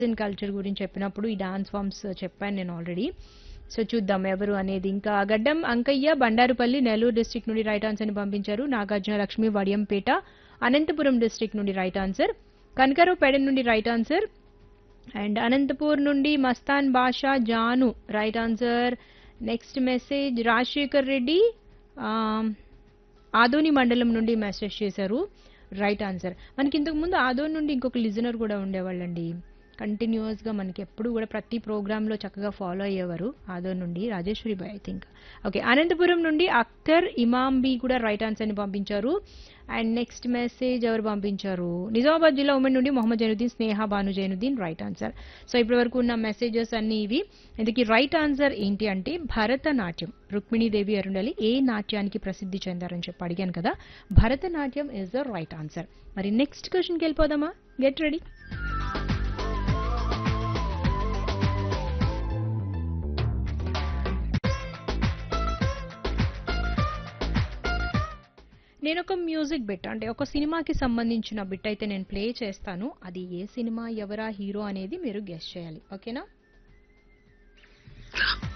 Indian culture గురించి చెప్పినప్పుడు ఈ డాన్స్ ఫామ్స్ చెప్పాను నేను ఆల్రెడీ సో చూద్దాం ఎవరు అనేది ఇంకా గడ్డం అంకయ్య బండారుపల్లి నెల్లూరు డిస్ట్రిక్ట్ నుండి రైట్ ఆన్సర్ ని పంపించారు నాగార్జున లక్ష్మి వడియంపేట అనంతపురం డిస్ట్రిక్ట్ నుండి రైట్ ఆన్సర్ కనకరావు పెడన్ నుండి రైట్ ఆన్సర్ అండ్ అనంతపూర్ నుండి Mastan Basha Janu right answer next message Rajasekhar Reddy Adoni మండలం నుండి మెసేజ్ చేశారు రైట్ ఆన్సర్ మనకి ఇంతకు ముందు ఆదోని నుండి ఇంకొక లిజనర్ కూడా ఉండేవాళ్ళండి కంటిన్యూస్ గా మనకి ఎప్పుడు కూడా ప్రతి ప్రోగ్రామ్ లో చక్కగా ఫాలో అయ్యేవారు ఆదోని నుండి Rajeshwari Bai I think okay Anantapur నుండి అఖ్తర్ ఇమాంబి కూడా రైట్ ఆన్సర్ ని పంపించారు అండ్ నెక్స్ట్ మెసేజ్ ఎవరు పంపించారు నిజామాబాద్ జిల్లా ఉమెన్ నుండి Mohammed Zainuddin Sneha Bhanu Zainuddin right answer so ఇప్పటి వరకు ఉన్న మెసేజెస్ అన్ని ఇవి ఇందుకు రైట్ ఆన్సర్ ఏంటి అంటే భరతనాట్యం రుక్మిణీదేవి అరుండలి ఏ నాట్యానికి ప్రసిద్ధి చెందారని చెప్పి అడిగాను కదా Bharatanatyam is the right answer మరి నెక్స్ట్ క్వశ్చన్కి వెళ్ళిపోదామా గెట్ రెడీ నేను ఒక మ్యూజిక్ బిట్ అంటే ఒక సినిమాకి సంబంధించిన బిట్ అయితే నేను ప్లే చేస్తాను అది ఏ సినిమా ఎవరా హీరో అనేది మీరు గెస్ట్ చేయాలి ఓకేనా